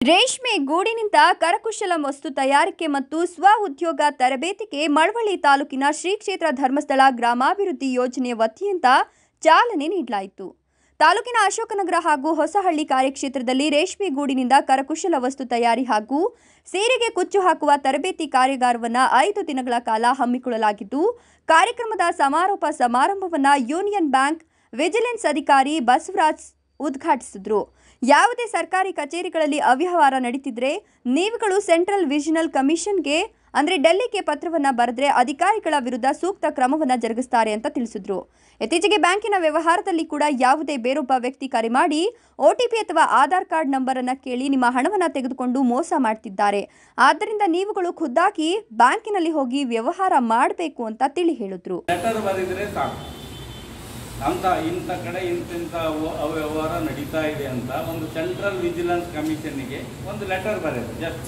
ರೇಷ್ಮೆ ಗೂಡಿನಿಂದ ಕರಕುಶಲ ವಸ್ತು ತಯಾರಿಕೆ ಮತ್ತು ಸ್ವ ಉದ್ಯೋಗ ತರಬೇತಿಗೆ ಮಳವಳ್ಳಿ ತಾಲೂಕಿನ ಶ್ರೀ ಕ್ಷೇತ್ರ ಧರ್ಮಸ್ಥಳ ಗ್ರಾಮಾಭಿವೃದ್ಧಿ ಯೋಜನೆಯ ವತಿಯಿಂದ ಚಾಲನೆ ನೀಡಲಾಯಿತು ತಾಲೂಕಿನ ಅಶೋಕನಗರ ಹಾಗೂ ಹೊಸಹಳ್ಳಿ ಕಾರ್ಯಕ್ಷೇತ್ರದಲ್ಲಿ ರೇಷ್ಮೆ ಗೂಡಿನಿಂದ ಕರಕುಶಲ ವಸ್ತು ತಯಾರಿ ಹಾಗೂ ಸೀರೆಗೆ ಕುಚ್ಚು ಹಾಕುವ ತರಬೇತಿ ಕಾರ್ಯಾಗಾರವನ್ನು ಐದು ದಿನಗಳ ಕಾಲ ಹಮ್ಮಿಕೊಳ್ಳಲಾಗಿದ್ದು ಕಾರ್ಯಕ್ರಮದ ಸಮಾರೋಪ ಸಮಾರಂಭವನ್ನು ಯೂನಿಯನ್ ಬ್ಯಾಂಕ್ ವಿಜಿಲೆನ್ಸ್ ಅಧಿಕಾರಿ ಬಸವರಾಜ್ ಉದ್ಘಾಟಿಸಿದ್ರು ಯಾವುದೇ ಸರ್ಕಾರಿ ಕಚೇರಿಗಳಲ್ಲಿ ಅವ್ಯವಹಾರ ನಡೀತಿದ್ರೆ ನೀವುಗಳು ಸೆಂಟ್ರಲ್ ವಿಜಿನಲ್ ಕಮಿಷನ್ಗೆ ಅಂದ್ರೆ ಡೆಲ್ಲಿಗೆ ಪತ್ರವನ್ನ ಬರೆದ್ರೆ ಅಧಿಕಾರಿಗಳ ವಿರುದ್ಧ ಸೂಕ್ತ ಕ್ರಮವನ್ನ ಜರುಗಿಸ್ತಾರೆ ಅಂತ ತಿಳಿಸಿದ್ರು ಇತ್ತೀಚೆಗೆ ಬ್ಯಾಂಕಿನ ವ್ಯವಹಾರದಲ್ಲಿ ಕೂಡ ಯಾವುದೇ ಬೇರೊಬ್ಬ ವ್ಯಕ್ತಿ ಕರೆ ಮಾಡಿ ಒಟಿಪಿ ಅಥವಾ ಆಧಾರ್ ಕಾರ್ಡ್ ನಂಬರ್ ಅನ್ನ ಕೇಳಿ ನಿಮ್ಮ ಹಣವನ್ನ ತೆಗೆದುಕೊಂಡು ಮೋಸ ಮಾಡ್ತಿದ್ದಾರೆ ಆದ್ದರಿಂದ ನೀವುಗಳು ಖುದ್ದಾಗಿ ಬ್ಯಾಂಕಿನಲ್ಲಿ ಹೋಗಿ ವ್ಯವಹಾರ ಮಾಡಬೇಕು ಅಂತ ತಿಳಿ ಹೇಳಿದ್ರು ಲೆಟರ್ ಬರೆದ್ರೆ ಸಾಕು ಅಂತ ಇಂಥ ಕಡೆ ಇಂತಿಂಥ ಅವ- ಅವ್ಯವಹಾರ ನಡೀತಾ ಇದೆ ಅಂತ ಒಂದು ಸೆಂಟ್ರಲ್ ವಿಜಿಲೆನ್ಸ್ ಕಮಿಷನ್ಗೆ ಒಂದು ಲೆಟರ್ ಬರೆಯೋದು ಜಸ್ಟ್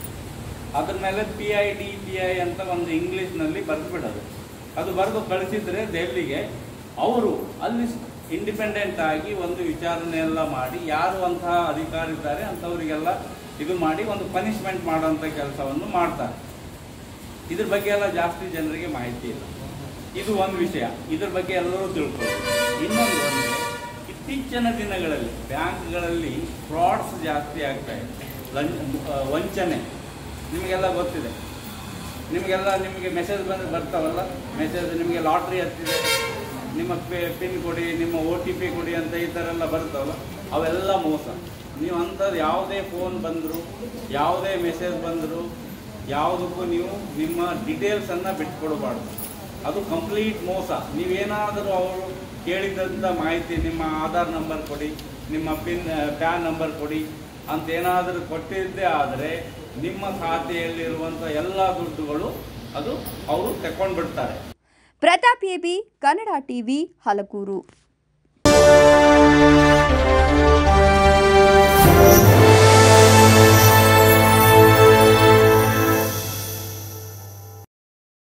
ಅದ್ರ ಮೇಲೆ P I D P I ಅಂತ ಒಂದು ಇಂಗ್ಲೀಷ್ನಲ್ಲಿ ಬರೆದು ಬಿಡೋದು ಅದು ಬರೆದು ಕಳಿಸಿದ್ರೆ ದೆಹಲಿಗೆ ಅವರು ಅಲ್ಲಿ ಇಂಡಿಪೆಂಡೆಂಟ್ ಆಗಿ ಒಂದು ವಿಚಾರಣೆ ಎಲ್ಲ ಮಾಡಿ ಯಾರು ಅಂತಹ ಅಧಿಕಾರಿ ಇದ್ದಾರೆ ಅಂಥವರಿಗೆಲ್ಲ ಇದು ಮಾಡಿ ಒಂದು ಪನಿಷ್ಮೆಂಟ್ ಮಾಡೋಂಥ ಕೆಲಸವನ್ನು ಮಾಡ್ತಾರೆ ಇದ್ರ ಬಗ್ಗೆ ಎಲ್ಲ ಜಾಸ್ತಿ ಜನರಿಗೆ ಮಾಹಿತಿ ಇಲ್ಲ ಇದು ಒಂದು ವಿಷಯ ಇದ್ರ ಬಗ್ಗೆ ಎಲ್ಲರೂ ತಿಳ್ಕೊಳ್ಳಿ ಇನ್ನೊಂದು ಅಂದರೆ ಇತ್ತೀಚಿನ ದಿನಗಳಲ್ಲಿ ಬ್ಯಾಂಕ್ಗಳಲ್ಲಿ ಫ್ರಾಡ್ಸ್ ಜಾಸ್ತಿ ಆಗ್ತಾ ಇದೆ ಲಂಚ ಆ, ವಂಚನೆ ನಿಮಗೆಲ್ಲ ಗೊತ್ತಿದೆ ನಿಮಗೆಲ್ಲ ನಿಮಗೆ ಮೆಸೇಜ್ ಬಂದು ಬರ್ತಾವಲ್ಲ ಮೆಸೇಜ್ ನಿಮಗೆ ಲಾಟ್ರಿ ಹತ್ತಿದೆ ನಿಮ್ಮ ಪಿನ್ ಕೊಡಿ ನಿಮ್ಮ ಒ ಟಿ ಪಿ ಕೊಡಿ ಅಂತ ಈ ಥರ ಎಲ್ಲ ಬರ್ತಾವಲ್ಲ ಅವೆಲ್ಲ ಮೋಸ ನೀವು ಅಂಥದ್ದು ಯಾವುದೇ ಫೋನ್ ಬಂದರು ಯಾವುದೇ ಮೆಸೇಜ್ ಬಂದರು ಯಾವುದಕ್ಕೂ ನೀವು ನಿಮ್ಮ ಡೀಟೇಲ್ಸನ್ನು ಬಿಟ್ಕೊಡಬಾರ್ದು ಅದು ಕಂಪ್ಲೀಟ್ ಮೋಸ ನೀವೇನಾದರೂ ಅವರು ಕೇಳಿದಂಥ ಮಾಹಿತಿ ನಿಮ್ಮ ಆಧಾರ್ ನಂಬರ್ ಕೊಡಿ ನಿಮ್ಮ ಪಿನ್ ಪ್ಯಾನ್ ನಂಬರ್ ಕೊಡಿ ಅಂತ ಏನಾದರೂ ಕೊಟ್ಟಿದ್ದೇ ಆದರೆ ನಿಮ್ಮ ಖಾತೆಯಲ್ಲಿರುವಂಥ ಎಲ್ಲ ದುಡ್ಡುಗಳು ಅದು ಅವರು ತಗೊಂಡು ಬಿಡ್ತಾರೆ ಪ್ರತಾಪ್ ಎಬಿ ಕನ್ನಡ ಟಿವಿ ಹಲಗೂರು